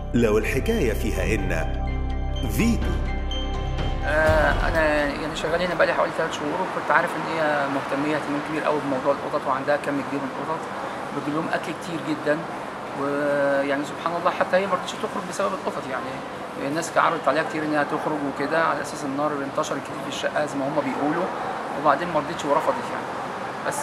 لو الحكاية فيها إن فيتو آه، انا يعني شغال هنا بقالي حوالي ثلاث شهور وكنت عارف ان هي مهتميه اهتمام كبير قوي بموضوع القطط وعندها كم كبير من القطط بتجيب لهم اكل كتير جدا ويعني سبحان الله حتى هي ما رضتش تخرج بسبب القطط يعني الناس كانت عرضت عليها كتير انها تخرج وكده على اساس النار انتشرت كتير في الشقه زي ما هم بيقولوا وبعدين ما رضتش ورفضت يعني بس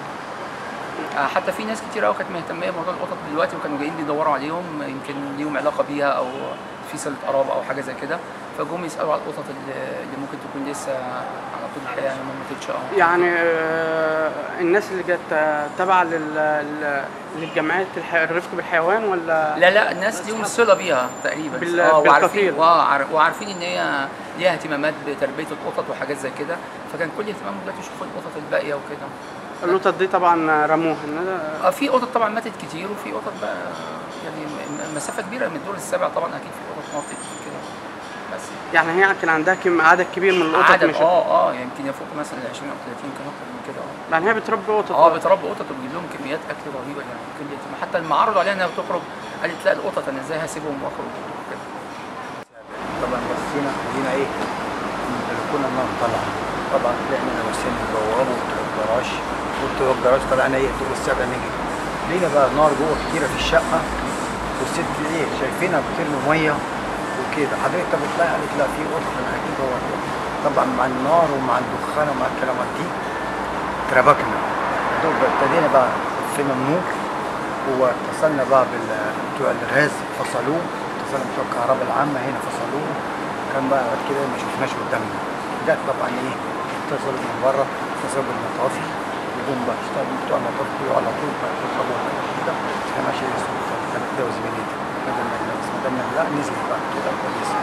آه، حتى في ناس كتير قوي كانت مهتميه بموضوع القطط دلوقتي وكانوا جايين بيدوروا عليهم يمكن ليهم علاقه بيها او في صله قرابه او حاجه زي كده فجم يسالوا على القطط اللي اللي ممكن تكون لسه على طول الحياه يعني ما ماتتش اه يعني آه، الناس اللي جت آه، تابعه لل- لل- للجمعيات الح- الرفق بالحيوان ولا لا لا الناس ليهم صله بيها تقريبا بال- اه وعارفين بالكثير. وعار- وعارفين ان هي ليها اهتمامات بتربيه القطط وحاجات زي كده فكان كل اهتمامهم دلوقتي يشوفوا القطط الباقيه وكده القطط دي طبعا رموها إن- اه في قطط طبعا ماتت كتير وفي قطط بقى يعني م- مسافه كبيره من الدور السابع طبعا اكيد في قطط ماتت كده بس يعني هي كان عندها كم عدد كبير من القطط عدد مش اه اه يمكن يفوق مثلا ال 20 او 30 كان اكتر من كده اه يعني هي بتربي قطط اه بتربي قطط وبتجيب لهم كميات اكل رهيبه يعني ممكن يتم- حتى لما عرضوا عليها انها تخرج قالت لا القطط انا ازاي هسيبهم واخرج وكده طبعا بصينا لقينا ايه من البلكونه النار طالعه طبعا طلعنا انا وسام البوابه وبتوع الجراج وبتوع الجراج طلعنا ايه الدور السابع نجري لقينا بقى نار جوه كتيره في الشقه والست ايه شايفينها بترمي ميه وكده حضرتك طب اطلعي قالت لا في قطه انا اكيد جوه طبعا مع النار ومع الدخان ومع الكلامات دي اتربكنا دوب ابتدينا بقى طفينا النور واتصلنا بقى بال بتوع الغاز فصلوه اتصلنا بتوع الكهرباء العامة هنا فصلوه كان بقى بعد كده ما شفناش قدامنا جت طبعا ايه اتصلوا من بره اتصلوا بالمطافي وجم بقى اشتغلوا بتوع المطافي كله على طول بقى يضربوا كده احنا ماشي الصوت كانت كده وزميلتي بدل ما بس ما دام لا نزلت بقى كده كويسه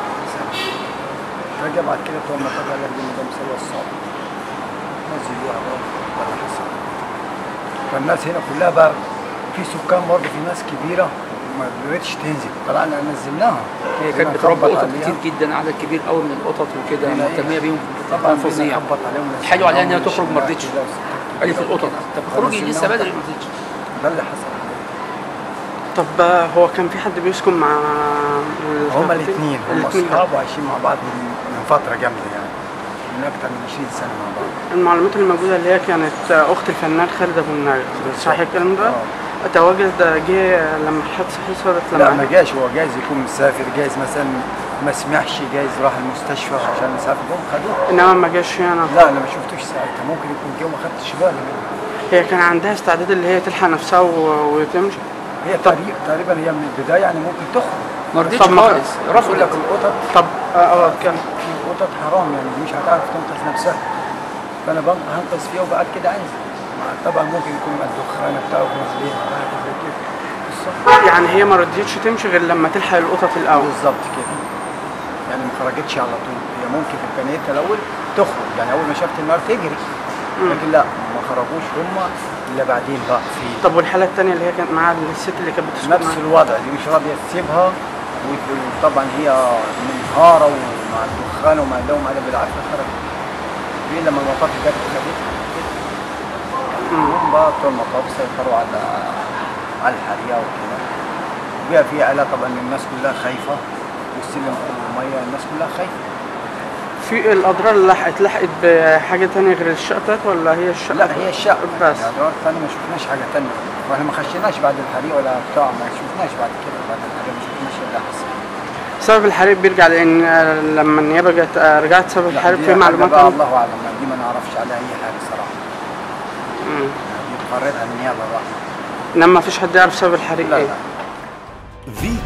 رجع بعد كده بتوع المطافي قال لك دي مدام سوا الصعب نزلوها بقى ولا حصل فالناس هنا كلها بقى في سكان برضه في ناس كبيره ما قدرتش تنزل طلعنا نزلناها هي هنا كانت بتربي نخبط قطط عليها. كتير جدا عدد كبير قوي من القطط وكده هنا إيه؟ مهتميه بيهم طبعا كان فظيع نخبط عليهم اتحايلوا عليها انها نزلناهم تخرج ما ونشيلها رضتش كده وستات قالت كده. القطط طب خروجي لسه فنزلناهم بدري تحت. ما رضتش ده اللي حصل طب آه، هو كان في حد بيسكن مع هما الاثنين هما الاثنين اصحاب وعايشين مع بعض من من فتره جامده يعني من اكتر من 20 سنه مع بعض المعلومات الموجودة اللي هي كانت آه، أخت الفنان خالد أبو النجا صحيح الكلام ده؟ آه. تواجد جه لما الحادثة حصلت لا لما ما جاش هو جايز يكون مسافر جايز مثلا ما سمعش جايز راح المستشفى عشان مسافر جم خدوه إنما ما جاش هنا لا انا ما شفتوش ساعتها ممكن يكون جه وما خدتش بالي منه هي كان عندها استعداد اللي هي تلحق نفسها و- وتمشي هي تقريبا تقريبا هي من البدايه يعني ممكن تخرج ما رضتش طب ما- خالص يقول لك رفضت القطط طب اه اه كان في قطط حرام يعني دي مش هتعرف تنقذ نفسها فانا بنقذ هنقذ فيها وبعد كده انزل مع- طبعا ممكن يكون الدخان بتاعه نازلين حاجه زي كده بالظبط يعني هي ما رضيتش تمشي غير لما تلحق القطط الأول بالظبط كده يعني ما خرجتش على طول هي ممكن في امكانيتها الاول تخرج يعني اول ما شافت النار تجري لكن لا ما خرجوش هم الا بعدين بقى في طب والحالة التانية اللي هي كانت معاها الست اللي كانت بتسكن نفس معاها الوضع دي مش راضيه تسيبها وطبعا هي منهاره ومع الدخان ومع ده ومع ده بالعافيه خرجت دي لما المطاف جت خدتها هم بقى بتوع المطاف سيطروا على على الحريقه وكده وبيها في آلة طبعا الناس كلها خايفه والسلم كله ميه الناس كلها خايفه في الأضرار اللي لحقت لحقت بحاجة تانية غير الشقة بتاعت ولا هي الشقة؟ لا هي الشقه بس يعني دور تاني ما شفناش حاجه تانية واحنا ما خشيناش بعد الحريق ولا بتاع ما شفناش بعد كده بعد الحريق ما شفناش إيه اللي حصل سبب الحريق بيرجع لأن آه، لما النيابة جت آه، رجعت سبب لا، الحريق دي في حاجة معلومات بقى عن- الله اعلم دي ما نعرفش عليها اي حاجه صراحه مم. دي تقررها النيابه بقى إنما ما فيش حد يعرف سبب الحريق لا إيه لا في